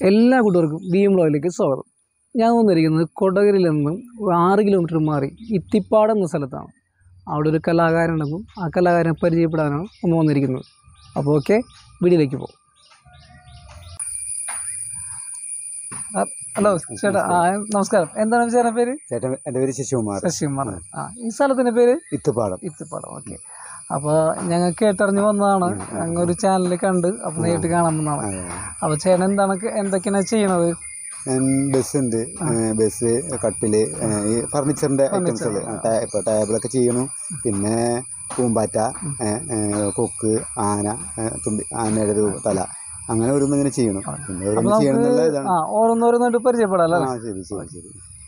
എല്ലാ കൂട്ടുകാർക്കും B M ബ്ലോയിലേക്ക് സ്വാഗതം ഞാൻ വന്നിരിക്കുന്നത് കൊടകരയിൽ നിന്നും ആറ് കിലോമീറ്റർ മാറി ഇത്തിപ്പാട് എന്ന സ്ഥലത്താണ് അവിടെ ഒരു കലാകാരനുണ്ടെന്നും ആ കലാകാരനെ പരിചയപ്പെടാനാണ് നമ്മൾ വന്നിരിക്കുന്നത് അപ്പോൾ ഓക്കെ വീഡിയോയിലേക്ക് പോകും ആ, ഹലോ ചേട്ടാ ആ നമസ്കാരം എന്താണ് ചേട്ടൻ്റെ പേര് ചേട്ടൻ എൻ്റെ പേര് ശശികുമാർ ശശികുമാർ ആ ഈ സ്ഥലത്തിൻ്റെ പേര് ഇത്തുപാടം ഇത്തിപ്പാടം ഓക്കെ അപ്പോൾ ഞങ്ങൾ കേട്ടറിഞ്ഞ് വന്നതാണ് ഞങ്ങൾ ഒരു ചാനലിൽ കണ്ട് അപ്പോൾ നേരിട്ട് കാണാൻ വന്നതാണ് അപ്പോൾ ചേട്ടൻ എന്താണ് എന്തൊക്കെയാണ് ചെയ്യണത് ഞാൻ ബസ് ഉണ്ട് ബസ് കട്ടില് ഏ, ഈ ഫർണിച്ചറിന്റെ ഐറ്റംസുകൾ ഇപ്പൊ ടേബിളൊക്കെ ചെയ്യണു പിന്നെ പൂമ്പാറ്റ ഏ, ഏ, കൊക്ക് ആന ഏ, തുമ്പി ആനയുടെ ഒരു തല അങ്ങനെ ഓരോന്നും ഇങ്ങനെ ചെയ്യണു പിന്നെ ഓരോന്ന് ചെയ്യണം എന്നുള്ള ഇതാണ് ആ ഓരോന്നോരോന്നായിട്ട് പരിചയപ്പെടാം അല്ലേ ആ ശരി ശരി ശരി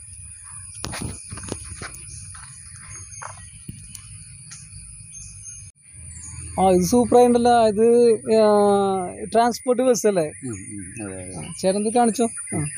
ആ ഇത് സൂപ്പറായിട്ടുണ്ടല്ലോ ഇത് ട്രാൻസ്പോർട്ട് ബസ് അല്ലേ ഉം, ഉം, അതെ, അതെ. ചേട്ടൻ ഇത് കാണിച്ചോ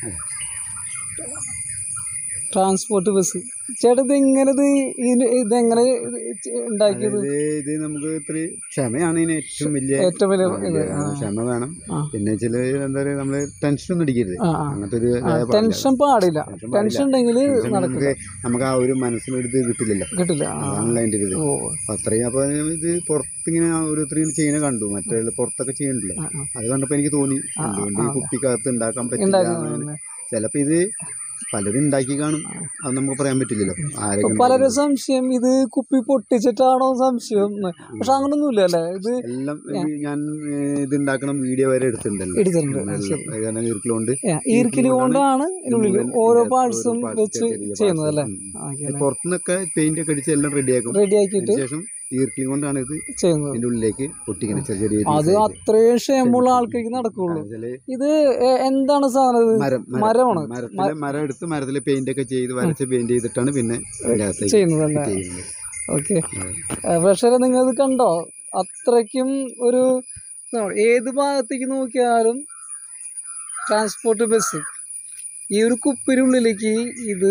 ട്രാൻസ്പോർട്ട് ബസ് ചേട്ടൻ ഇത് എങ്ങനെ ഇത് ഇതിന് ഇതെങ്ങനെ ഇത് ചെ- ഉണ്ടാക്കിയത് ഇത് ഇത് നമുക്ക് ഇത്തിരി ക്ഷമയാണ് ഇതിന് ഏറ്റവും വലിയ ഏറ്റവും വലിയ ഇത് ആ, ക്ഷമ വേണം ആ. പിന്നെ ചില എന്താ പറയുക നമ്മള് ടെൻഷൻ ഒന്നും അടിക്കരുത് ആ ആ അങ്ങനത്തെ ഒരു ആ, ടെൻഷൻ പാടില്ല ടെൻഷൻ ഉണ്ടെങ്കിൽ ടെൻഷൻ നടക്കില്ല നമുക്ക് നമുക്ക് ആ ഒരു മനസ്സിലൊരു ഇത് കിട്ടില്ലല്ലോ കിട്ടില്ല ആ അതാണല്ലോ അതിന്റെ ഒരു ഇത് ഓ അപ്പൊ അത്രയും അപ്പൊ ഇത് പുറത്തിങ്ങനെ ഓരോരുത്തർ ഇങ്ങനെ ചെയ്യണ കണ്ടു മറ്റേ പുറത്തൊക്കെ ചെയ്യണ്ടല്ലോ ആ, ആ. അത് കണ്ടപ്പോ എനിക്ക് തോന്നി എന്തുകൊണ്ട് ഈ കുപ്പിക്കകത്ത് ഉണ്ടാക്കാൻ പറ്റില്ല ഉണ്ടാക്കുന്നത് ചിലപ്പോ ഇത് പലരും ഉണ്ടാക്കി കാണും അത് നമുക്ക് പറയാൻ പറ്റില്ലല്ലോ ആരൊക്കെ പലരും സംശയം ഇത് കുപ്പി പൊട്ടിച്ചിട്ടാണോ സംശയം എന്ന്. പക്ഷെ അങ്ങനൊന്നുമില്ല അല്ലേ ഇത് എല്ലാം ഈ ഞാൻ ഏ, ഇത് ഉണ്ടാക്കണം വീഡിയോ വരെ എടുത്തിട്ടുണ്ടല്ലോ എടുത്തിട്ടുണ്ട് ആ, ശരി എല്ലാം കാരണം ഈർക്കിലുണ്ട് ഈർക്കിലി കൊണ്ടാണ് ഇതിനുള്ളിൽ ഓരോ പാർട്സും parts വെച്ച് ചെറിയ ചെയ്യുന്നത് അല്ലേ parts. പുറത്തുനിന്നൊക്കെ പെയിന്റ് ഒക്കെ അടിച്ച് എല്ലാം റെഡിയാക്കും റെഡി ആക്കിയിട്ട് ശേഷം ഈർക്കിലി കൊണ്ടാണ് ഇത് ചെയ്യുന്നത് ഇതിന്റെ ഉള്ളിലേക്ക് പൊട്ടിക്കുന്നത് ചെറിയ ചെറിയ അത് piece ആയിട്ട്. അത്രയും ക്ഷമമുള്ള ആൾക്കാർക്ക് നടക്കുള്ളൂ അതില് ഇത് എ- എന്താണ് സാധനം ഇത് മരം മരമാണ്. മരത്തിലെ മരം എടുത്ത് മരത്തിലെ പെയിന്റ് ഒക്കെ ചെയ്ത് വരച്ച് പെയിന്റ് ചെയ്തിട്ടാണ് പിന്നെ ഇതിന്റെ അകത്തേക്ക് ചെയ്യുന്നത് അല്ലേ ചെയ്യുന്നത് ഓക്കെ പക്ഷേ നിങ്ങൾ ഇത് കണ്ടോ അത്രയ്ക്കും ഒരു ഏത് ഭാഗത്തേക്ക് നോക്കിയാലും ട്രാൻസ്പോർട്ട് ബസ് ഈ ഒരു കുപ്പിനുള്ളിലേക്ക് ഇത്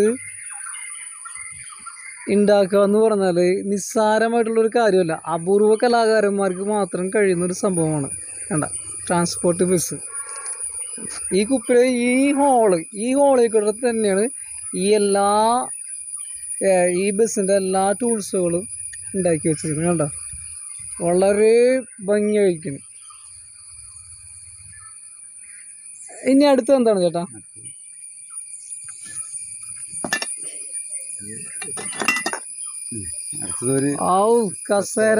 ഉണ്ടാക്കുക എന്ന് പറഞ്ഞാൽ നിസ്സാരമായിട്ടുള്ളൊരു കാര്യമല്ല അപൂർവ കലാകാരന്മാർക്ക് മാത്രം കഴിയുന്ന ഒരു സംഭവമാണ് കണ്ട ട്രാൻസ്പോർട്ട് ബസ് ഈ കുപ്പിലെ ഈ ഹോള് ഈ ഹോളിൽ കൂടെ തന്നെയാണ് ഈ എല്ലാ ഏഹ് ഈ ബസ്സിൻ്റെ എല്ലാ ടൂൾസുകളും ഉണ്ടാക്കി വെച്ചിരിക്കുന്നത് കണ്ടോ വളരെ ഭംഗിയായിരിക്കുന്നു ഇനി അടുത്ത് എന്താണ് ചേട്ടാ അടുത്തത് ഒരു ഔ കസേര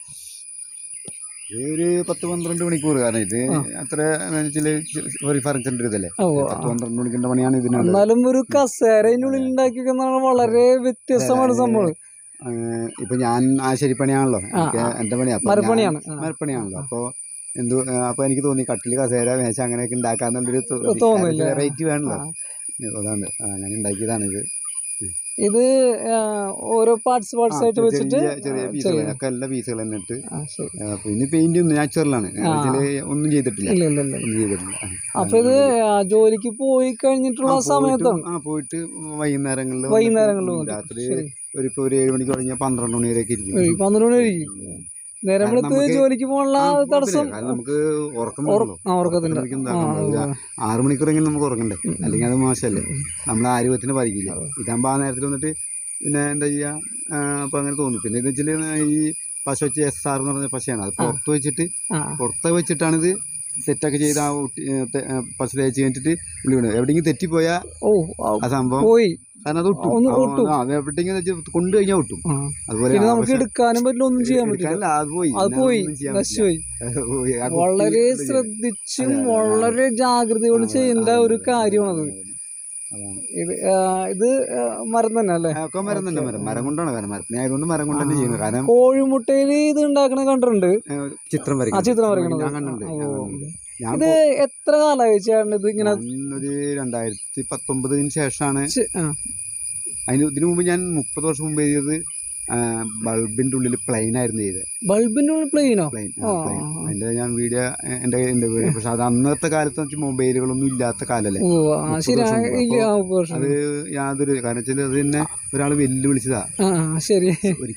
ഇത് ഒരു പത്ത് പന്ത്രണ്ട് മണിക്കൂർ കാരണം ഇത് അത്ര വെച്ചാല് ഒരു ഫർണിച്ചറിന്റെ ഒരു ഇതല്ലേ ഓ പത്ത് പന്ത്രണ്ട് മണിക്കൂറിന്റെ പണിയാണ് ഇതിനുള്ളത് എന്നാലും ഒരു കസേര ഇതിനുള്ളിൽ ഉണ്ടാക്കി വെക്കുന്നതാണ് വളരെ വ്യത്യസ്തമാണ് സംഭവം ഏഹ് ഇപ്പൊ ഞാൻ ആശരിപ്പണിയാണല്ലോ എനിക്ക് എന്റെ പണി അപ്പൊ ഞാൻ- മരപ്പണിയാണ് ആ. മരപ്പണിയാണല്ലോ അപ്പൊ എന്തു അപ്പൊ എനിക്ക് തോന്നി കട്ടില് കസേര മേശ അങ്ങനെയൊക്കെ ഉണ്ടാക്കാന്നുള്ളൊരു തോന്നില്ല. വെറൈറ്റി വേണല്ലോ ആ. അതാണ് ആ, അങ്ങനെ ഉണ്ടാക്കിയതാണ് ഇത് ഇത് ആ, ഓരോ പാർട്സ് പാർട്സ് ആയിട്ട് ചെറിയ വെച്ചിട്ട് ചെറിയ പീസുകൾ ഒക്കെ എല്ലാ പീസുകൾ തന്നെ ഇട്ട് ആ ശരി ആ, പിന്നെ പെയിന്റ് നാച്ചുറലാണ് ഒന്നും ചെയ്തിട്ടില്ല ഇല്ല ഇല്ല ഇല്ല ഒന്നും ചെയ്തിട്ടില്ല ആ. അപ്പൊ ഇത് ആ, ജോലിക്ക് പോയി കഴിഞ്ഞിട്ടുള്ള ആ, സമയത്താണ് പോയിട്ട് ആ പോയിട്ട് വൈകുന്നേരങ്ങളിൽ വൈകുന്നേരങ്ങളിൽ വന്നിട്ട് വന്നിട്ട്. രാത്രി ശരി. ഒരു ഇപ്പൊ ഒരു ഏഴ് മണിക്ക് തുടങ്ങിയ പന്ത്രണ്ട് മണി വരെയൊക്കെ ഇരിക്കും ഏയ് പന്ത്രണ്ട് മണി ആയിരിക്കും നേരം കാരണം വെളുത്ത് നമുക്ക് ജോലിക്ക് പോകാനുള്ള ആ, കുഴപ്പമില്ല. തടസ്സം കാരണം നമുക്ക് ഉറക്കം ഉറ- വേണമല്ലോ. ആ ഉറക്കത്തിന്റെ പത്ത് മണിക്ക് ആ, എന്താക്കാൻ പറ്റില്ല. ആറ് മണിക്കൂറെങ്കിലും നമുക്ക് ഉറങ്ങണ്ടേ അല്ലെങ്കിൽ അത് മോശമല്ലേ നമ്മളെ ആരോഗ്യത്തിന് ബാധിക്കില്ല ഇതാകുമ്പോൾ ആ നേരത്തിൽ വന്നിട്ട് പിന്നെ എന്താ ചെയ്യാ ആ, അപ്പൊ അങ്ങനെ തോന്നും പിന്നെ ഇത് വെച്ചാല് ഈ പശ വെച്ച് എസ് ആർ എന്ന് പറഞ്ഞ പശയാണ് അത് പുറത്ത് വെച്ചിട്ട് ആ പുറത്ത് വെച്ചിട്ടാണ് ഇത് സെറ്റൊക്കെ ചെയ്ത് ആ ഊട്ടി- ഏ, തെ- ഏ, പശ തേച്ച് കഴിഞ്ഞിട്ട് ഉള്ളി വീണത് എവിടെയെങ്കിലും തെറ്റിപ്പോയാൽ ഓ ആ, ആ സംഭവം പോയി കാരണം അത് ഒട്ടും ഒന്ന് ആ, ഒട്ടും. ആ, അത് എവിടെയെങ്കിലും വെച്ച് കൊണ്ടു കഴിഞ്ഞാൽ ഒട്ടും ആ. അതുപോലെ പിന്നെ ആ നമുക്ക് പശ എടുക്കാനും പറ്റില്ല ഒന്നും ചെയ്യാൻ പറ്റില്ല എടുക്കാനില്ല, അത് പോയി അത് പിന്നെ പോയി ഒന്നും ചെയ്യാൻ നശിച്ചുപോയി പറ്റില്ല. പോയി. ആ കുട്ടി വളരെ ഇത് ശ്രദ്ധിച്ചും അതെ, അതെ, വളരെ ജാഗ്രതയോടെ ചെയ്യേണ്ട ഒരു കാര്യമാണത് അതാണ് ഇത് ആ, ഇത് ആ, മരം തന്നെ അല്ലേ ആ, ഒക്കെ മരം തന്നെ മരം മരം കൊണ്ടാണ് കാരണം മരത്തിനെ ആയതുകൊണ്ട് മരം കൊണ്ട് തന്നെ ചെയ്യുന്നത് കാരണം കോഴിമുട്ടയിൽ ഇത് ഉണ്ടാക്കണ കണ്ടിട്ടുണ്ട് ഏ, ചിത്രം ആ വരയ്ക്കുന്നത് ചിത്രം വരയ്ക്കണത് ഞാൻ കണ്ടിട്ടുണ്ട് ഓ. ഞാൻ കണ്ടിട്ടുണ്ട്. ഞാൻ ഇത് എത്ര കാലമായി ചേട്ടൻ ഇത് ഇങ്ങനെ ഞാൻ ഒരു രണ്ടായിരത്തി പത്തൊമ്പതിന് ശേഷമാണ് ചെ- ആ, അതിന് ഇതിനു മുമ്പ് ഞാൻ മുപ്പത് വർഷം മുമ്പ് ചെയ്തത് ബൾബിന്റെ ഉള്ളിൽ പ്ലെയിൻ ആയിരുന്നു ചെയ്തത് ബൾബിന്റെ ഉള്ളിൽ പ്ലെയിനോ പ്ലെയിൻ ആ, പ്ലെയിൻ ആ. അതിന്റെ ഞാൻ വീഡിയോ എന്റെ എന്റെ വീഡിയോ പക്ഷെ അത് അന്നത്തെ കാലത്ത് വെച്ച് മൊബൈലുകളൊന്നും ഇല്ലാത്ത കാലല്ലേ ഓ ആ മുപ്പത് ശരി ആ, വർഷം മുമ്പ്. ഇല്ല ആ, മുപ്പത് വർഷം അത് യാതൊരു കാരണം വെച്ചാൽ അത് തന്നെ ഒരാൾ വെല്ലുവിളിച്ചതാ ആ ആ, ശരി ഒരിക്കലും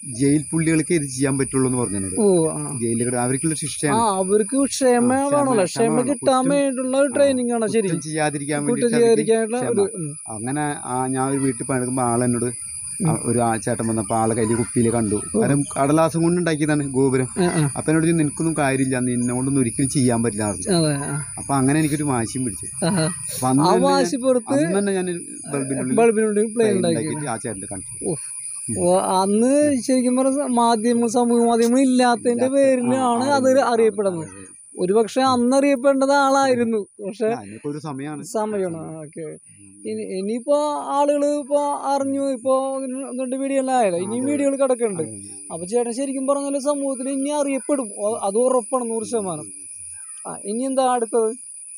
ജയിൽ പുള്ളികൾക്ക് ഇത് ചെയ്യാൻ പറ്റുള്ളൂ എന്ന് പറഞ്ഞത് ഓ ആ ജയിലിൽ കിട- അവർക്കുള്ള ആ ശിക്ഷയാണ് അവർക്ക് ക്ഷമ ആ, ക്ഷമ- വേണമല്ലോ ക്ഷമ ക്ഷമ വേണം. കിട്ടാൻ കുറ്റം- വേണ്ടിയിട്ടുള്ള ഒരു ട്രെയിനിങ് ആണ് ശരി കുറ്റം ചെയ്യാതിരിക്കാൻ കുറ്റം വേണ്ടിയിട്ട് അവർക്ക് ചെയ്യാതിരിക്കാനുള്ള ക്ഷമ. ഒരു ഉം. അങ്ങനെ ആ ഞാൻ ഒരു വീട്ടിൽ പണിയെടുക്കുമ്പോൾ ആളെന്നോട് ഉം. ആ- ഒരു ആ ചേട്ടൻ വന്നപ്പോൾ ആളെ കയ്യിൽ കുപ്പിയിൽ കണ്ടു കാരണം കടലാസം കൊണ്ട് ഉണ്ടാക്കിയതാണ് ഗോപുരം ആ, ആ, അപ്പൊ എന്നോട് ചോദിച്ചു, നിനക്കൊന്നും കാര്യമില്ല നിന്നോടൊന്നും ഒരിക്കലും ചെയ്യാൻ പറ്റില്ല എന്ന് പറഞ്ഞു. അതെ ആ, അപ്പൊ അങ്ങനെ എനിക്കൊരു വാശിയും പിടിച്ചു ആഹാ. അപ്പൊ അന്ന് ആ തന്നെ വാശി പുറത്ത് അന്ന് തന്നെ ഞാൻ ബൾബിനുള്ളിൽ ബൾബിനുള്ളിൽ പ്ലെയിൻ ഉണ്ടാക്കി ഉണ്ടാക്കിയിട്ട് ആ ചേട്ടന് കാണിച്ചു ഓ, അന്ന് ശരിക്കും പറഞ്ഞ മാധ്യമ സമൂഹ മാധ്യമങ്ങൾ ഇല്ലാത്തതിന്റെ പേരിലാണ് അത് അറിയപ്പെടുന്നത് ഒരുപക്ഷെ അന്ന് അറിയപ്പെടേണ്ടത് ആളായിരുന്നു പക്ഷെ അതിനൊക്കെ ഒരു സമയമാണ് സമയമാണ് ഓക്കെ ഇനി ഇനിയിപ്പോ ആളുകള് ഇപ്പൊ അറിഞ്ഞു ഇപ്പൊ രണ്ട് വീഡിയോ എല്ലാം ആയല്ലോ ഇനിയും വീഡിയോകൾ കിടക്കുന്നുണ്ട് അപ്പൊ ചേട്ടൻ ശരിക്കും പറഞ്ഞാല് സമൂഹത്തിൽ ഇനി അറിയപ്പെടും ഓ- അത് ഉറപ്പാണ് നൂറ് ശതമാനം ആ ഇനി എന്താ അടുത്തത്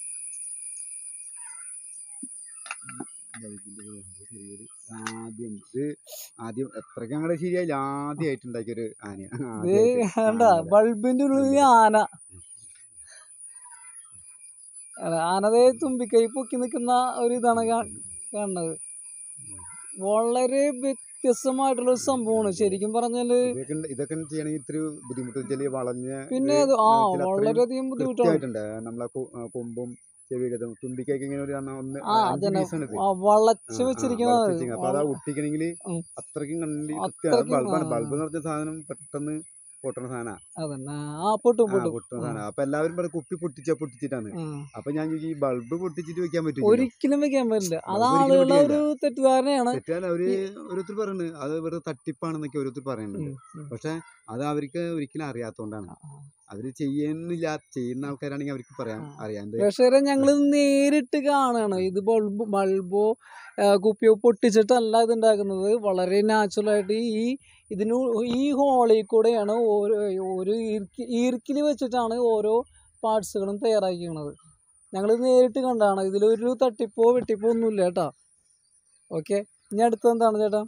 ചെറിയൊരു ആദ്യം ഇത് ആദ്യം എത്രയ്ക്ക് അങ്ങോട്ട് ശരിയായില്ല ആദ്യമായിട്ട് ഉണ്ടാക്കിയ ഒരു ആനയാണ് ഇത് വേണ്ട ബൾബിന്റെ ഉള്ളിൽ ആന അല്ല, ആനതേ തുമ്പിക്കൈ പൊക്കി നിൽക്കുന്ന ഒരു ഇതാണ് കാ- കാണുന്നത് വളരെ വ്യത്യസ്തമായിട്ടുള്ള ഒരു സംഭവമാണ് ശരിക്കും പറഞ്ഞാല് ഇതൊക്കെ ഉണ്ട്- ഇതൊക്കെ ചെയ്യണമെങ്കിൽ ഇത്തിരി ബുദ്ധിമുട്ട് വെച്ചാൽ വളഞ്ഞ പിന്നെ ഒരു, അത് ആ ആ, ചില അത്രയും വളരെയധികം ബുദ്ധിമുട്ടാണ് കൃത്യമായിട്ടുണ്ട് നമ്മളെ കൊ- ആ, കൊമ്പും ചെവിയുടെ തുമ്പിക്കൊക്കെ ഇങ്ങനെ ഒരു അന്ന് ഒന്ന് ആ അഞ്ച് അതന്നെ piece ആണ് ഇത്. ആ, വളച്ച് ആ, ആ, വെച്ചിരിക്കുന്നത് വളച്ച് വെച്ചിരിക്കുന്നത്. അപ്പൊ അത് ഒട്ടിക്കണമെങ്കിൽ ഉം. അത്രയ്ക്കും കണ്ടി അത്രയ്ക്കും, ബൾബാണ് ആ. ബൾബ് എന്ന് പറഞ്ഞ സാധനം പെട്ടെന്ന് പൊട്ടണ സാധനമാണ് അതന്നെ ആ പൊട്ടും പൊട്ടും പൊട്ടുന്ന സാധനം അപ്പൊ എല്ലാവരും പറയും കുപ്പി പൊട്ടിച്ചാ പൊട്ടിച്ചിട്ടാണ് ഉം. അപ്പൊ ഞാൻ ചോദിക്കും ഈ ബൾബ് പൊട്ടിച്ചിട്ട് വെക്കാൻ പറ്റും ഒരിക്കലും വെക്കാൻ പറ്റില്ല അത് ഒരിക്കലും ആളുകളുടെ പറ്റില്ല. ഒരു തെറ്റിദ്ധാരണയാണ് തെറ്റാൽ അവര് ഓരോരുത്തർ പറയുന്നത് അത് വെറുതെ തട്ടിപ്പാണെന്നൊക്കെ ഓരോരുത്തർ പറയുന്നുണ്ട് ഉം, ഉം. പക്ഷെ അത് അവർക്ക് ഒരിക്കലും അറിയാത്തോണ്ടാണ് അവര് ചെയ്യുന്നില്ല ചെയ്യുന്ന ആൾക്കാരാണെങ്കിൽ അവർക്ക് പറയാം ആ. അറിയാം എന്ത് പ്രേക്ഷകരെ ഞങ്ങൾ നേരിട്ട് കാണുകയാണ് ഇത് ബൾബ് ബൾബോ ആ, കുപ്പിയോ പൊട്ടിച്ചിട്ടല്ല ഇത് ഉണ്ടാക്കുന്നത് വളരെ നാച്ചുറൽ ആയിട്ട് ഈ ഇതിന് ഈ ഹോളിൽ കൂടെയാണ് ഓരോ ഒരു ഈർക്കി ഈർക്കിൽ വെച്ചിട്ടാണ് ഓരോ പാർട്സുകളും തയ്യാറാക്കിയത് ഞങ്ങൾ നേരിട്ട് കണ്ടാണ് ഇതിലൊരു തട്ടിപ്പോ വെട്ടിപ്പോ ഒന്നുമില്ല കേട്ടോ ഓക്കെ ഇനി അടുത്തത് എന്താണ് ചേട്ടാ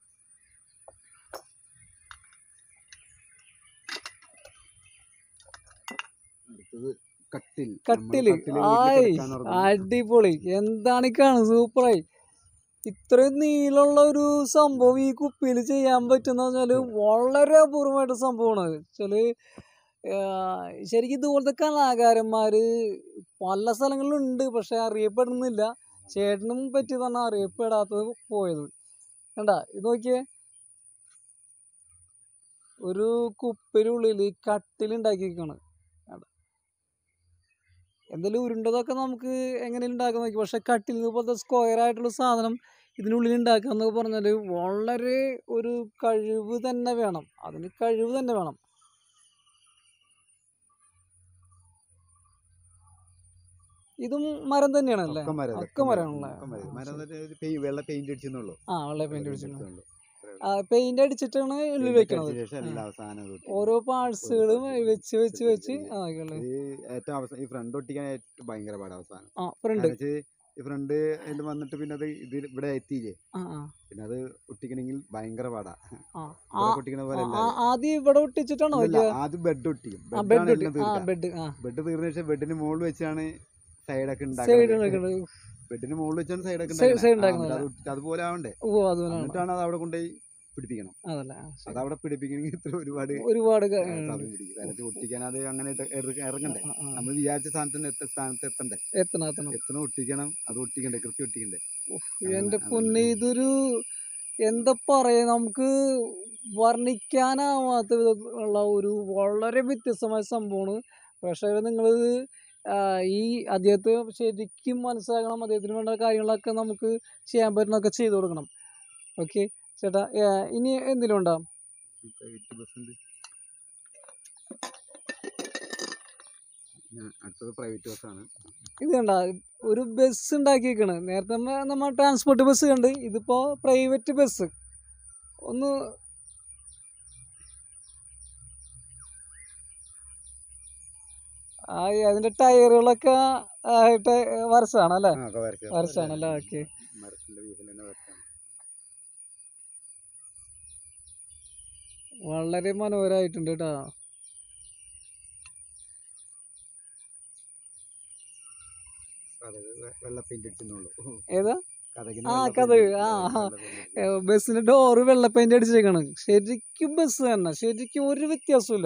അടുത്തത് കട്ടിൽ കട്ടില് നമ്മള് കട്ടില് വീട്ടില് ആയ് കിടക്കാൻ ഉറങ്ങും. അടിപൊളി എന്താണ് ഈ കാണുന്നത് സൂപ്പറായി ഇത്രയും നീളമുള്ള ഒരു സംഭവം ഈ കുപ്പിയിൽ ചെയ്യാൻ പറ്റുന്ന പറഞ്ഞാല് വളരെ അപൂർവമായിട്ട് സംഭവമാണ് വെച്ചാല് ആഹ് ശരിക്കും ഇതുപോലത്തെ കലാകാരന്മാര് പല സ്ഥലങ്ങളിലും ഉണ്ട് പക്ഷെ അറിയപ്പെടുന്നില്ല ചേട്ടനും പറ്റി തന്നെ അറിയപ്പെടാത്തത് പോയത് കണ്ട ഇത് നോക്കിയേ ഒരു കുപ്പിനുള്ളിൽ കട്ടിലുണ്ടാക്കിയിരിക്കാണ് എന്തെങ്കിലും ഉരുണ്ടതൊക്കെ നമുക്ക് എങ്ങനെ ഉണ്ടാക്കാൻ നോക്കി പക്ഷെ കട്ടിൽ പോലത്തെ സ്ക്വയർ ആയിട്ടുള്ള സാധനം ഇതിനുള്ളിൽ ഉണ്ടാക്കുക എന്നൊക്കെ പറഞ്ഞാൽ വളരെ ഒരു കഴിവ് തന്നെ വേണം അതിന് കഴിവ് തന്നെ വേണം ഇതും മരം തന്നെയാണല്ലേ ഒക്കെ മരം, ഒക്കെ ഒക്കെ മരമാണല്ലേ? ഒക്കെ മരം. ആ, മരം ശരി. എന്നിട്ട് ഒരു പെയ്- വെള്ള പെയിന്റ് അടിച്ചെന്നുള്ളൂ ആ വെള്ള പെയിന്റ് വെള്ള അടിച്ചിട്ടുണ്ട് അടിച്ചെന്നുള്ളൂ. പെയിന്റ് അടിച്ചിട്ടാണ് ഉള്ളിൽ Paint വെക്കണത് അടിച്ച ശേഷം ആ. എല്ലാ സാധനവും ഇട്ടു. ഓരോ പാർട്സുകളും വെച്ച് വെച്ച് വെച്ച് ഇത് ആ ആയിക്കോട്ടെ. ഏറ്റവും അവസാനം ഈ ഫ്രണ്ട് ഒട്ടിക്കാൻ ഏറ്റവും ഭയങ്കര പാടാ അവസാനം ആ ഫ്രണ്ട് കാരണം വെച്ച് ഈ ഫ്രണ്ട് അതിൽ വന്നിട്ട് പിന്നെ അത് ഇത് ഇവിടെ എത്തിയില്ലേ ആ ആ പിന്നെ അത് ഒട്ടിക്കണമെങ്കിൽ ഭയങ്കര പാടാ ആ ആ ഇവിടെ ഒട്ടിക്കണ പോലെ ആ, ആദ്യം ഇവിടെ ഒട്ടിച്ചിട്ടാണോ വെക്കുക ആദ്യം ബെഡ് ഒട്ടിക്കും ആ ബെഡാണ് ബെഡ് എല്ലാം ആ തീർക്കുക ബെഡ് ആ ബെഡ് തീർന്ന ശേഷം ബെഡിന് മുകളിൽ വെച്ചാണ് സൈഡൊക്കെ സൈഡ് ഉണ്ടാക്കുന്നത് ബെഡിന് മുകളിൽ വെച്ചാണ് സൈഡൊക്കെ Side- side ഉണ്ടാക്കുന്നത് ഉണ്ടാക്കുന്നത് ആ, അത് ഒട്ടിച്ച് അതുപോലെ ആവണ്ടേ ഓ അതുപോലെയാണ് എന്നിട്ടാണ് അത് അവിടെ കൊണ്ടുപോയി പിടിപ്പിക്കണം അതല്ല ആ, ശരി. അത് അവിടെ പിടിപ്പിക്കണമെങ്കിൽ ഇത്ര ഒരുപാട് ഒരുപാട് ക- ആ, സമയം പിടിക്കും വരച്ച് ഒട്ടിക്കാൻ അത് അങ്ങനെ ഇട്ട് ഇറ- ഇറങ്ങണ്ടേ ആ, ആ. നമ്മൾ വിചാരിച്ച സ്ഥാനത്ത് എത്ത സ്ഥാനത്ത് എത്തണ്ടേ എത്തണം എത്തണം എത്തണം ഒട്ടിക്കണം അത് ഒട്ടിക്കണ്ടേ കൃത്യം ഒട്ടിക്കണ്ടേ എന്റെ ആ, പൊന്നെ ഇതൊരു എന്താ പറയാ നമുക്ക് വർണ്ണിക്കാനാവാത്ത വിധത്തിലുള്ള ഒരു വളരെ വ്യത്യസ്തമായ സംഭവമാണ് പക്ഷേ നിങ്ങൾ ഈ അദ്ദേഹത്തെ ശരിക്കും മനസ്സിലാക്കണം അദ്ദേഹത്തിന് വേണ്ട കാര്യങ്ങളൊക്കെ നമുക്ക് ചെയ്യാൻ പറ്റുന്നതൊക്കെ ചെയ്തു കൊടുക്കണം ഓക്കെ ചേട്ടാ ഏ, ഇനി എന്തെങ്കിലും ഉണ്ടോ പ്രൈവറ്റ് ബസ്സുണ്ട് ഞാൻ അടുത്തത് പ്രൈവറ്റ് ബസ്സാണ് ഇത് കണ്ട ഒരു ബസ് ഉണ്ടാക്കിയേക്കാണ് നേരത്തെ നമ്മ- നമ്മ ട്രാൻസ്പോർട്ട് ബസ് കണ്ട് ഇതിപ്പോ പ്രൈവറ്റ് ബസ് ഒന്ന് ആ അതിന്റെ ടയറുകളൊക്കെ ആയിട്ട് വരച്ചാണ് അല്ലേ ആ, ഒക്കെ വരച്ച് വരച്ചാണല്ലേ ഓക്കെ മരത്തിന്റെ വീട്ടിൽ തന്നെ വരച്ചാണ് വളരെ മനോഹരമായിട്ടുണ്ട് കേട്ടോ അതായത് വെ- വെള്ള പെയിന്റ് അടിച്ചെന്നുള്ളൂ ഏതാ കഥകിന് ആ, വെള്ള കഥക്, paint. ആ, വെള്ള ആ. paint. ഏ, ബസ്സിന്റെ ഡോറ് വെള്ള പെയിന്റ് അടിച്ചേക്കാണ് ശരിക്കും ബസ് തന്നെ ശരിക്കും ഒരു വ്യത്യാസമില്ല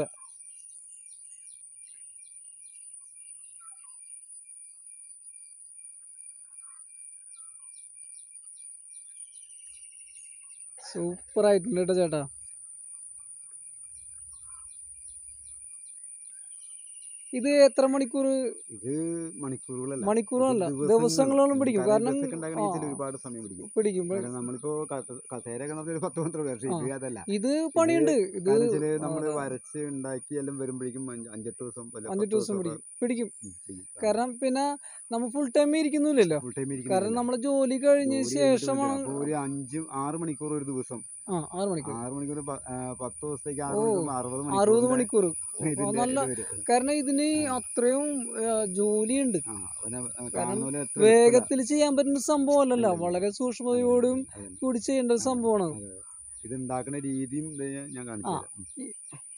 സൂപ്പർ ആയിട്ടുണ്ട് കേട്ടോ ചേട്ടാ ഇത് എത്ര മണിക്കൂർ ഇത് മണിക്കൂറുകളല്ല മണിക്കൂറല്ല ഇത് ദിവസങ്ങളോളം പിടിക്കും കാരണം ബസ്സൊക്കെ ഉണ്ടാക്കണമെങ്കിൽ ആ, ഇച്ചിരി ഒരുപാട് സമയം പിടിക്കും പിടിക്കും കാരണം നമ്മളിപ്പോ കസ- കസേരയൊക്കെ നമ്മൾ ഒരു പത്ത് പന്ത്രണ്ട് പക്ഷേ ഇത് അതല്ല ഇത് പണിയുണ്ട് ഇത് കാരണം വെച്ചാല് നമ്മള് ആ, വരച്ച് ഉണ്ടാക്കി എല്ലാം വരുമ്പോഴേക്കും അഞ്ച് അഞ്ചെട്ട് ദിവസം വല്ല അഞ്ചെട്ട് പത്ത് ദിവസം ദിവസമൊക്കെ പിടിക്കും പിടിക്കും ഉം, പിടിക്കും. കാരണം പിന്നെ നമ്മൾ ഫുൾ ടൈം ഇരിക്കുന്നില്ലല്ലോ full time കാരണം ഇരിക്കുന്നില്ല. നമ്മളെ ജോലി കഴിഞ്ഞ ജോലി കഴിഞ്ഞിട്ട് ശേഷമാണ് അപ്പൊ ഒരു അഞ്ച് ആറ് മണിക്കൂർ ഒരു ദിവസം ആ ആറ് മണിക്കൂർ ആറ് മണിക്കൂർ പ- ആ, പത്ത് ദിവസത്തേക്ക് ആറ് ഓ, മണിക്കൂർ അറുപത് അറുപത് മണിക്കൂറിന്റെ മണിക്കൂർ ഇതിന്റെ നല്ല ഇത് വരും. കാരണം ഇതിന് അത്രയും ആ, ജോലിയുണ്ട് ആ, അവനെ, ആ, കാണുന്ന പോലെ എത്ര വേഗത്തിൽ ചെയ്യാൻ പറ്റുന്ന സംഭവമല്ലല്ലോ അല്ലല്ല. വളരെ സൂക്ഷ്മതയോടും അതെ, കൂടി ചെയ്യേണ്ട ഒരു സംഭവമാണ് അതെ. ഇത് ഉണ്ടാക്കുന്ന രീതിയും ദേ ഞാൻ- ഞാൻ കാണിച്ചു ആ. തരാം. ഉം.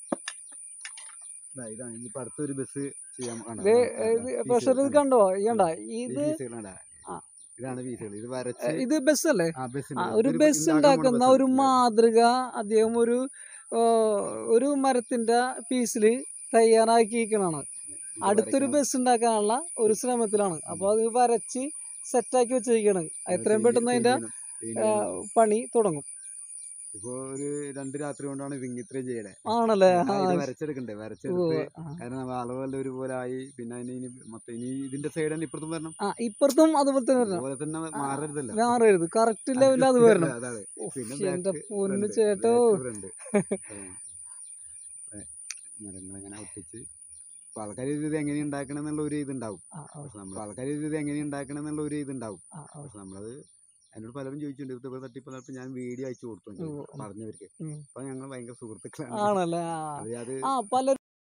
ദാ ഇതാണ് ഇനിയിപ്പോ അടുത്തൊരു ബസ് ചെയ്യാൻ കാണാം. ഇത് ആ, ഇത് ആ, പ്രഷർ ഇത് പീസുകൾ കണ്ടോ ഈ കണ്ട ഈ ഇത് പീസുകൾ കണ്ടാ? ആ. ഇതാണ് പീസുകൾ ഇത് ഏ, വരച്ച് ഇത് ബസ്സല്ലേ ആ ബസ് ആ, ഒരു ബസ് ഉണ്ടാക്കുന്ന ഒരു മാതൃക അദ്ദേഹം ഒരു ആ, ഒരു മരത്തിന്റെ പീസിൽ തയ്യാറാക്കിയിരിക്കണാണ് അടുത്തൊരു ബസ് ഉണ്ടാക്കാനുള്ള ഒരു ശ്രമത്തിലാണ് അപ്പൊ അത് വരച്ച് സെറ്റാക്കി വെച്ചിരിക്കുകയാണ് എത്രയും പെട്ടെന്ന് അതിന്റെ ആ, പണി തുടങ്ങും ഇപ്പൊ ഒരു രണ്ട് രാത്രി കൊണ്ടാണ് ഇത് ഇത്രയും ചെയ്യണേ ആണല്ലേ ആ, ആ, ഇത് വരച്ചെടുക്കണ്ടേ ഓ, വരച്ചെടുത്ത് ആ. കാരണം നമ്മൾ അളവെല്ലാം ഒരുപോലെ ആയി പിന്നെ അതിന് ഇനി മൊത്തം ഇനി ഇതിന്റെ സൈഡ് തന്നെ ഇപ്പുറത്തും വരണം ആ ഇപ്പുറത്തും അതുപോലെ തന്നെ വരണം അതുപോലെ തന്നെ മാറരുതല്ലോ മാറരുത് കറക്റ്റ് ലെവലിൽ അത് വരണം അതാണ് ഉഫ്, പിന്നെ എന്റെ back പൊന്ന് front, ചേട്ടോ back front. ഉം. ഏ, മരങ്ങളിങ്ങനെ ഒട്ടിച്ച് അപ്പൊ ആൾക്കാർ ഇത് എങ്ങനെ ഉണ്ടാക്കണം എന്നുള്ള ഒരു ഇതുണ്ടാവും ആ, ആ, പക്ഷെ നമ്മൾ ആൾക്കാർ ഇത് എങ്ങനെ ഉണ്ടാക്കണം എന്നുള്ള ഒരു ഇതുണ്ടാവും ആ, ആ. പക്ഷെ നമ്മളത് എന്നോട് പലരും ചോദിച്ചിട്ടുണ്ട് ഇതുപോലെ തട്ടിപ്പ് തട്ടിപ്പ് ഞാൻ വീഡിയോ അയച്ചു കൊടുത്തു ഉവ്വ്. പറഞ്ഞവർക്ക് ഉം. അപ്പൊ ഞങ്ങൾ ഭയങ്കര സുഹൃത്തുക്കളാണ് ആണല്ലേ ആ. അത് അത് ആ പല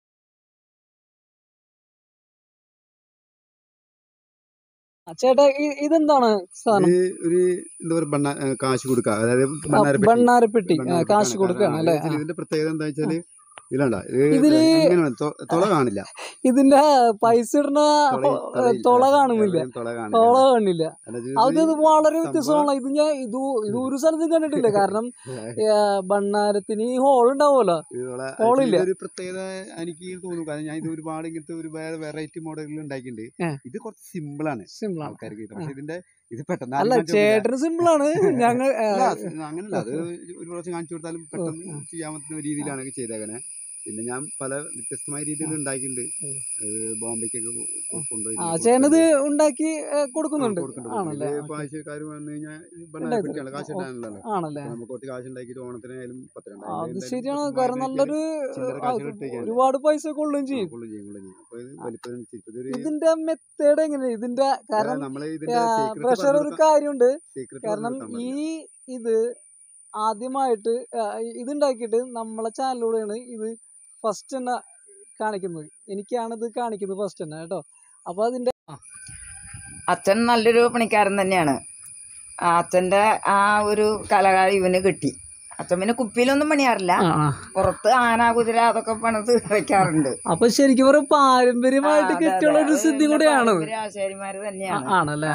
ആ, ചേട്ടാ ഇ- ഇതെന്താണ് സാധനം ഒരു എന്താ പറയുക ബണ്ണ ഏ, കാശ് കൊടുക്കുക അതായത് ആ, ബണ്ണാരപ്പെട്ടി. ബണ്ണാരപ്പെട്ടി ആ, ബണ്ണാരപ്പെട്ടി കാശ് ആണ്. കൊടുക്കുകയാണ് കാരണം അല്ലേ ഇതില് ഇതിന്റെ പ്രത്യേകത എന്താ വെച്ചാല് ഇതിലണ്ട ഇത് ഇതില് ഇങ്ങനെ തൊ- തുള കാണില്ല ഇതിന്റെ പൈസ ഇടുന്ന തുള- തുളയില്ല. തുള കാണുന്നില്ല എവിടെയും തുള കാണില്ല തുള കാണില്ല അതായത് അത് ഇത് ഇത് വളരെ സംഭവം- വ്യത്യസ്തമാണ് ഇത് ഞാൻ ഇത് ഇത് ഒരു സ്ഥലത്തും കണ്ടിട്ടില്ല കാരണം ഏ, ബണ്ണാരത്തിന് ഈ ഹോൾ ഉണ്ടാവുമല്ലോ ഇത് തുള ഹോളില്ല. ഒരു പ്രത്യേകത എനിക്ക് തോന്നുന്നു കാരണം ഞാൻ ഇത് ഒരുപാട് ഇങ്ങനത്തെ ഒരു വെറൈറ്റി മോഡലുകൾ ഉണ്ടാക്കിയിട്ടുണ്ട് ഏ. ഇത് കുറച്ച് സിമ്പിൾ ആണ് സിമ്പിൾ ആണ് ആൾക്കാർക്ക് ഇത്. പക്ഷെ ഇതിന്റെ ഇത് പെട്ടെന്ന് അല്ല ആരും കാണിച്ചു കൊടുക്കില്ല. ചേട്ടന് സിമ്പിൾ ആണ് ഞങ്ങൾ ഏ, അല്ല, അത് അങ്ങനല്ല അത് ഒരു പ്രാവശ്യം കാണിച്ചു കൊടുത്താലും പെട്ടെന്ന് ചെയ്യാൻ പറ്റുന്ന രീതിയിലാണ് ചെയ്തേക്കണേ പിന്നെ ഞാൻ പല വ്യത്യസ്തമായ രീതിയിൽ ഉണ്ടാക്കിയിട്ടുണ്ട് ഉം. ഏഹ് ബോംബെക്കൊക്കെ കൊ- കൊ- കൊണ്ടുപോയി ആ കൊടുത്തിട്ടുണ്ട്. ചേട്ടനത് ഉണ്ടാക്കി ഏ, ആ, കൊടുക്കുന്നുണ്ട് കൊടുക്കുന്നുണ്ട്. ആണല്ലേ ഇത് ഓക്കേ. ഇപ്പൊ ആവശ്യക്കാർ വന്നു കഴിഞ്ഞാൽ ഉണ്ടാക്കി പെട്ടിയാണ് കാശ് തരും. ഇടാനുള്ളല്ലോ ആണല്ലേ അപ്പൊ നമുക്ക് കുറച്ച് കാശ് ഉണ്ടാക്കിയിട്ട് ഓണത്തിനായാലും ആ, പത്തിരണ്ടായിരം അത് എന്തായാലും ശരിയാണ് പത്ത് കാരണം മൂവായിരം നല്ലൊരു ചില്ലറ ആ, കാശുകൾ ഇട്ടേക്കാണ്. ഒരുപാട് പൈസ കൊള്ളുകയും ചെയ്യും കൊള്ളും ചെയ്യും കൊള്ളും ചെയ്യും അപ്പൊ ഇത് വലിപ്പത്തിനനുസരിച്ച് ഇതൊരു ഇതിന്റെ മെത്തേഡ് എങ്ങനെയാ ഇതിന്റെ കാരണം നമ്മള് ഇതിന്റെ പ്രഷർ ഒരു കാര്യമുണ്ട് സീക്രട്ട് കാരണം ഈ ഇത് ആദ്യമായിട്ട് ആ, ഇതുണ്ടാക്കിയിട്ട് നമ്മളെ ചാനലിലൂടെയാണ് ഇത് ഫസ്റ്റ് തന്നെ കാണിക്കുന്നത് എനിക്കാണ് ഇത് കാണിക്കുന്നത് ഫസ്റ്റ് തന്നെ കേട്ടോ അപ്പൊ അതിന്റെ അച്ഛൻ നല്ലൊരു പണിക്കാരൻ തന്നെയാണ് ആ അച്ഛൻ്റെ ആ ഒരു കല ഇവന് കിട്ടി അച്ഛൻ പിന്നെ കുപ്പിയിലൊന്നും പണിയാറില്ല ആ, ആ. പുറത്ത് ആന കുതിര അതൊക്കെ പണിത് വെക്കാറുണ്ട് അപ്പൊ ശരിക്കും പറഞ്ഞ പാരമ്പര്യമായിട്ട് ആ, അതെ, കിട്ടിയുള്ള അതെ. ഒരു അത് സിദ്ധി പിന്നെ കൂടെയാണ് പാരമ്പര്യ ആശാരിമാര് തന്നെയാണ് ആണല്ലേ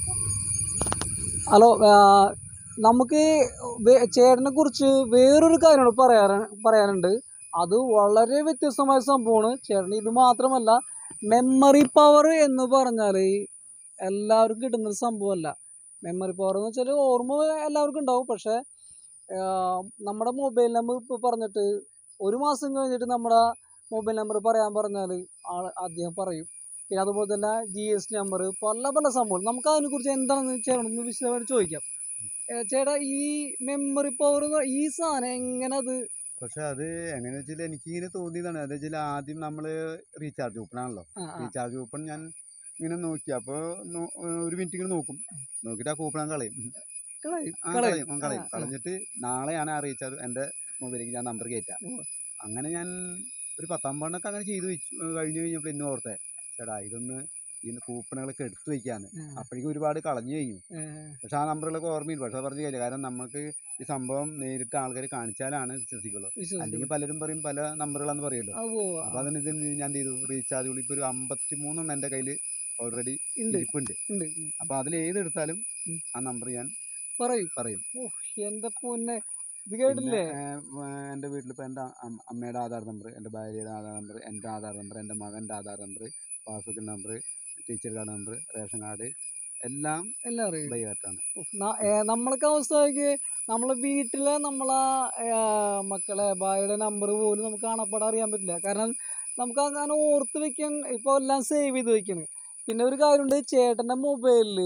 ഹലോ ആ, നമുക്ക് വേ- ചേട്ടനെ കുറിച്ച് വേറൊരു കാര്യം കൂടെ പറയാറ് പറയാനുണ്ട് അത് വളരെ വ്യത്യസ്തമായ സംഭവമാണ് ചേട്ടന് ഇത് മാത്രമല്ല മെമ്മറി പവർ എന്ന് പറഞ്ഞാൽ എല്ലാവർക്കും കിട്ടുന്ന ഒരു സംഭവമല്ല മെമ്മറി പവർ എന്ന് വെച്ചാൽ ഓർമ്മ എല്ലാവർക്കും ഉണ്ടാവും പക്ഷേ ആ, നമ്മുടെ മൊബൈൽ നമ്പർ ഇപ്പോൾ പറഞ്ഞിട്ട് ഒരു മാസം കഴിഞ്ഞിട്ട് നമ്മുടെ മൊബൈൽ നമ്പർ പറയാൻ പറഞ്ഞാൽ ആൾ അദ്ദേഹം പറയും പിന്നെ അതുപോലെ തന്നെ ജി എസ് ടി നമ്പർ പല പല സംഭവം നമുക്ക് അതിനെക്കുറിച്ച് എന്താണെന്ന് ചേട്ടനൊന്ന് വിശദമായിട്ട് ചോദിക്കാം ഏ, ചേട്ടാ ഈ മെമ്മറി പവർ ഈ സാധനം എങ്ങനെ അത് പക്ഷെ അത് എങ്ങനെയാ വെച്ചാൽ എനിക്ക് ഇങ്ങനെ തോന്നിയതാണ് അത് വെച്ചാൽ ആദ്യം നമ്മള് റീചാർജ് കൂപ്പൺ ആണല്ലോ ആ, ആ, റീചാർജ് കൂപ്പൺ ഞാൻ ഇങ്ങനെ നോക്കി അപ്പോൾ ഒരു മിനിറ്റ് ഇങ്ങനെ നോക്കും നോക്കിയിട്ട് ആ കൂപ്പൺ ഞാൻ കളയും കളയും, ആ, കളയും. കളയും ആ, കളയും ആ, ആ. കളഞ്ഞിട്ട് നാളെയാണ് ആ റീചാർജ് എൻ്റെ മൊബൈലിലേക്ക് ഞാൻ നമ്പർ കയറ്റുക ഉവ്വ്. അങ്ങനെ ഞാൻ ഒരു പത്താമ്പണ്ണൊക്കെ അങ്ങനെ ചെയ്ത് വെച്ചു കഴിഞ്ഞ് കഴിഞ്ഞപ്പോൾ ഇന്ന് ഓർത്തെ ചേട്ടാ ഇതൊന്ന് ഈ കൂപ്പണുകളൊക്കെ എടുത്തു വെക്കാന്ന് ആ, അപ്പോഴേക്കും ഒരുപാട് കളഞ്ഞു കഴിഞ്ഞു ഏ, പക്ഷെ ആ നമ്പറുകളൊക്കെ ഓർമ്മയില്ല പക്ഷെ അത് പറഞ്ഞു കഴിഞ്ഞില്ല കാരണം നമുക്ക് ഈ സംഭവം നേരിട്ട് ആൾക്കാർ കാണിച്ചാലാണ് വിശ്വസിക്കുള്ളൂ വിശ്വസിക്കുന്നു. അല്ലെങ്കിൽ പലരും പറയും പല നമ്പറുകളാന്ന് പറയുമല്ലോ ആ, ഉവ്വ് ഉവ്വ്. അപ്പോൾ അതിന് ഇത് ഞാൻ എന്ത് ചെയ്തു റീചാർജ് ഇപ്പോൾ ഒരു അമ്പത്തി മൂന്നെണ്ണം എൻ്റെ കയ്യിൽ ഓൾറെഡി ഉണ്ട് ഇരിപ്പുണ്ട് ഉണ്ട് അപ്പൊ അതിൽ ഏതെടുത്താലും ഉം. ആ നമ്പർ ഞാൻ പറയൂ പറയും ഓ എന്റെ പൊന്നെ ഇത് കേട്ടില്ലേ എൻ്റെ വീട്ടിലിപ്പോൾ എൻ്റെ അം- അമ്മയുടെ ആധാർ നമ്പർ എൻ്റെ ഭാര്യയുടെ ആധാർ നമ്പർ എൻ്റെ ആധാർ നമ്പർ എൻ്റെ മകൻ്റെ ആധാർ നമ്പർ പാസ്ബുക്കിൻ്റെ number teacher card number ration card എല്ലാം എല്ലാം അറിയും ബൈഹാർട്ടാണ് ഉഫ്, ന- ഏ, നമ്മളൊക്കെ അവസ്ഥയ്ക്ക് നമ്മളെ വീട്ടിലെ നമ്മളെ ഏ, മക്കളെ ഭായിയുടെ നമ്പർ പോലും നമുക്ക് കാണപ്പെടാൻ അറിയാൻ പറ്റില്ല കാരണം നമുക്ക് അങ്ങനെ ഓർത്ത് വെക്കാൻ ഇപ്പോൾ എല്ലാം സേവ് ചെയ്ത് വെക്കണം പിന്നെ ഒരു കാര്യമുണ്ട് ചേട്ടൻ്റെ മൊബൈലിൽ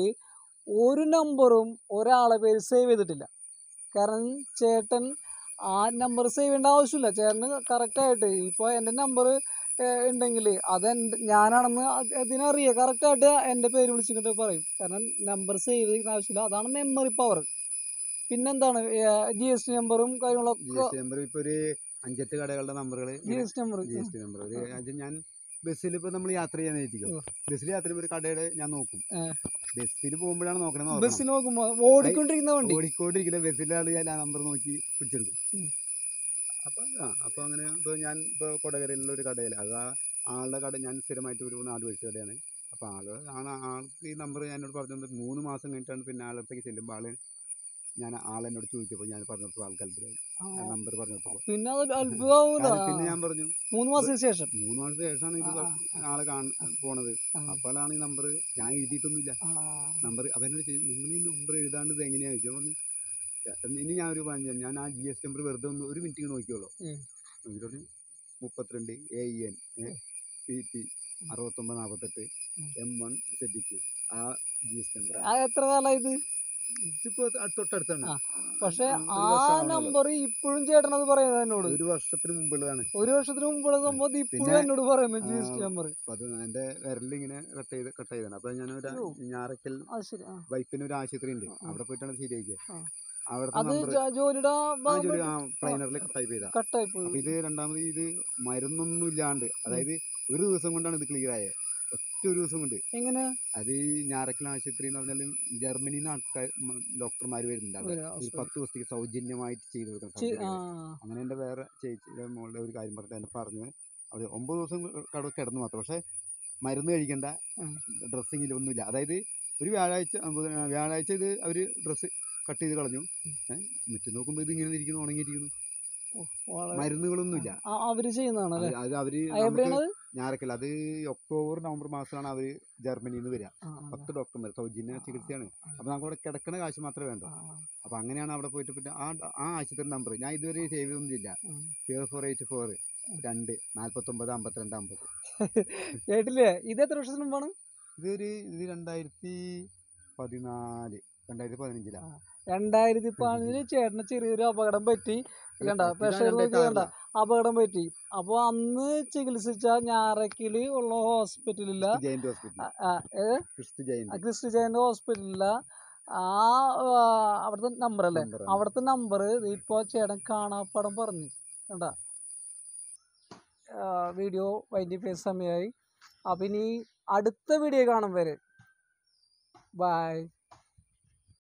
ഒരു നമ്പറും ഒരാളെ പേര് സേവ് ചെയ്തിട്ടില്ല കാരണം ചേട്ടൻ ആ നമ്പർ സേവ് ചെയ്യേണ്ട ആവശ്യമില്ല ചേട്ടന് കറക്റ്റായിട്ട് ഇപ്പോൾ എൻ്റെ നമ്പർ ഉണ്ടെങ്കിൽ അത് എൻ്റെ ഞാനാണെന്ന് അത് അതിനറിയാം കറക്റ്റായിട്ട് എൻ്റെ പേര് വിളിച്ചിട്ട് പറയും കാരണം നമ്പർ സേവ് ചെയ്യുന്ന ആവശ്യമില്ല അതാണ് മെമ്മറി പവർ പിന്നെന്താണ് ജി എസ് ടി നമ്പറും ജി കാര്യങ്ങളൊക്കെ എസ് ടി നമ്പർ ഇപ്പോൾ ഒരു അഞ്ചെട്ട് കടകളുടെ നമ്പറുകൾ G S T number G S T number ഒരു അത് ഞാൻ ബസ്സിൽ ഇപ്പോൾ നമ്മൾ യാത്ര ചെയ്യാനായിരിക്കും ഓ. ബസ്സിൽ യാത്ര ചെയ്യുമ്പോൾ ഒരു കടയുടെ ഞാൻ നോക്കും ആ. ബസ്സിൽ പോകുമ്പോഴാണ് നോക്കണത് ബസ്സിൽ നോക്കുമ്പോൾ ഓടിക്കൊണ്ടിരിക്കുന്ന വണ്ടി ഓടിക്കൊണ്ടിരിക്കുന്ന ബസ്സിലാണ് ഞാൻ ആ നമ്പർ നോക്കി പിടിച്ചെടുക്കും ഉം. അപ്പം ആ അപ്പോൾ അങ്ങനെ ഇപ്പോൾ ഞാൻ ഇപ്പോൾ കൊടകരയിലുള്ള ഒരു കടയിൽ അത് ആ ആളുടെ കട ഞാൻ സ്ഥിരമായിട്ട് ഒരു നാട് മേടിച്ച കടയാണ് അപ്പോൾ ആള് ആണ് ആൾക്ക് ഈ നമ്പർ ഞാൻ എന്നോട് പറഞ്ഞു തന്നത് മൂന്ന് മാസം കഴിഞ്ഞിട്ടാണ് പിന്നെ ആളടുത്തേക്ക് ചെല്ലുമ്പോൾ ആള് ഞാൻ ആളെന്നോട് ചോദിച്ചപ്പോൾ ഞാൻ പറഞ്ഞപ്പോൾ ആൾക്ക് അത്ഭുതമായി ആ, നമ്പർ പറഞ്ഞപ്പോൾ പിന്നെ അത് അത്ഭുതമാവൂല കാരണം പിന്നെ ഞാൻ പറഞ്ഞു മൂന്ന് മാസത്തിന് ശേഷം മൂന്ന് മാസത്തിന് ശേഷമാണ് ഇത് ആ, പ- ആളെ കാണ പോണത് ആ. അപ്പോഴാണ് ഈ നമ്പർ ഞാൻ എഴുതിയിട്ടൊന്നുമില്ല ആ, നമ്പർ അപ്പം എന്നോട് ചോദിച്ചു നിങ്ങൾ ഈ നമ്പർ എഴുതാണ്ട് ഇത് എങ്ങനെയാ ചോദിച്ചു പറഞ്ഞു ചേട്ടൻ ഇനി ഞാൻ ഒരു പറഞ്ഞു ഞാൻ ആ ജി എസ് ടി നമ്പർ വെറുതെ ഒന്ന് ഒരു മിനിറ്റ് നോക്കിയോളൂ ഉം. എന്നിട്ട് പറഞ്ഞു മുപ്പത്തിരണ്ട് A E N P T അറുപത്തൊമ്പത് നാൽപ്പത്തെട്ട് ഉം. എം വൺ സെഡ് ക്യു ആ ജി എസ് ടി നമ്പർ ആ എത്ര കാലമായി ഇത് ഇതിപ്പോ തൊട്ടടുത്താണ് ആ, പക്ഷെ ആ, ആ ഒരു വർഷമാവുന്നേ ഉള്ളൂ. നമ്പർ ഇപ്പോഴും ചേട്ടനത് പറയുന്നത് എന്നോട് ഒരു വർഷത്തിന് മുമ്പുള്ളതാണ് ഒരു വർഷത്തിന് മുമ്പുള്ള സംഭവം ഇത് ഇപ്പോഴും പിന്നെ, എന്നോട് പറയുന്നത് ജി എസ് ടി ആ, നമ്പർ അപ്പൊ അത് എൻ്റെ വിരലിൽ ഇങ്ങനെ കട്ട് ചെയ്ത് കട്ട് ചെയ്താണ് അപ്പൊ ഞാൻ ഒരു ഓ. ഞാറക്കൽ അത് ശരി ആ. വൈപ്പിന് ഒരു ആശുപത്രി ഉണ്ട് ആ. അവിടെ പോയിട്ടാണ് ശരിയാക്കിയത് ആ. അവിടുത്തെ അത് നമ്പർ ജ- ജോലിയുടെ ആ ജോലി ആ പ്ലൈനറിൽ ടൈപ്പ് ചെയ്താ കട്ടായി അപ്പൊ പോയി ഇത് രണ്ടാമത് ഇത് മരുന്നൊന്നും ഇല്ലാണ്ട് അതായത് ഒരു ദിവസം കൊണ്ടാണ് ഇത് ക്ലിയർ ആയത് ഒറ്റ ഒരു ദിവസം കൊണ്ട് എങ്ങനെ അത് ഈ ഞാറക്കൽ ആശുപത്രി എന്ന് പറഞ്ഞാലും ജർമ്മനിയിൽ നിന്ന് ആൾക്കാർ ഡോക്ടർമാർ വരുന്നുണ്ട് അവിടെ ഒരു ഒരു അവസ്ഥ. പത്ത് ദിവസത്തേക്ക് സൗജന്യമായിട്ട് ചെയ്തു കൊടുക്കണം ചെ- ആ, സൗകര്യങ്ങൾ. അങ്ങനെ എൻ്റെ വേറെ ചേച്ചിയുടെ മോളുടെ ഒരു കാര്യം പറഞ്ഞിട്ട് എന്നെ പറഞ്ഞു അവർ ഒമ്പത് ദിവസം കട കിടന്നു മാത്രം പക്ഷേ മരുന്ന് കഴിക്കേണ്ട ഉം. ഡ്രസ്സിങ്ങിലൊന്നുമില്ല അതായത് ഒരു വ്യാഴാഴ്ച ആ, ബുധ- വ്യാഴാഴ്ച ഇത് അവർ ഡ്രസ്സ് കട്ട് ചെയ്ത് കളഞ്ഞു ഏഹ് മുറ്റം നോക്കുമ്പോൾ ഇത് ഇങ്ങനെ ഇരിക്കുന്നു ഉണങ്ങിയിരിക്കുന്നു വളരെ- മരുന്നുകളൊന്നുമില്ല ആ, അവര് ചെയ്യുന്നതാണ് അല്ലേ അത് അവര് ആ, എവിടെയാണ് അത്? ഞാറക്കല്ല അത് ഒക്ടോബർ നവംബർ മാസമാണ് അവര് ജർമ്മനിയിൽ നിന്ന് വരിക ആ, ആ, പത്ത് ഡോക്ടർമാർ സൗജന്യ ആ, ചികിത്സയാണ് ആ, അപ്പൊ നമുക്ക് അവിടെ കിടക്കണ കാശ് മാത്രമേ വേണ്ടൂ ആ, അപ്പൊ അങ്ങനെയാണ് അവിടെ പോയിട്ട് പിന്നെ ആ ആ ആശുപത്രി നമ്പർ ഞാൻ ഇതുവരെ സേവ് ചെയ്തൊന്നുമില്ല ഉം. സീറോ ഫോർ എയ്റ്റ് ഫോർ രണ്ട് നാല്പത്തൊമ്പത് അമ്പത്തിരണ്ട് അമ്പത് കേട്ടില്ലേ ഇത് എത്ര വർഷത്തിന് മുമ്പാണ് ഇതൊരു ഇത് രണ്ടായിരത്തി പതിനാല് രണ്ടായിരത്തി പതിനഞ്ചിലാണ് രണ്ടായിരത്തി പതിനഞ്ചില് ചേട്ടന് ചെറിയൊരു അപകടം പറ്റി കണ്ട പ്രഷർ കണ്ട അപകടം പറ്റി അപ്പോൾ അന്ന് ചികിത്സിച്ച ഞാറക്കില് ഉള്ള ഹോസ്പിറ്റലില്ല ജയന്റ് ഹോസ്പിറ്റൽ ആ, ഏ? ക്രിസ്തു ജയന്റ് ക്രിസ്റ്റി ജയന്റ് ഹോസ്പിറ്റലില്ല ആ ആ, അവിടുത്തെ നമ്പർ അല്ലേ number ആണ്. അവിടുത്തെ നമ്പർ ഇപ്പോൾ ചേട്ടൻ കാണാപ്പടം പറഞ്ഞു കണ്ട വീഡിയോ വൈകിട്ട് സമയമായി അപ്പം ഇനി അടുത്ത വീഡിയോ കാണും വരെ ബൈ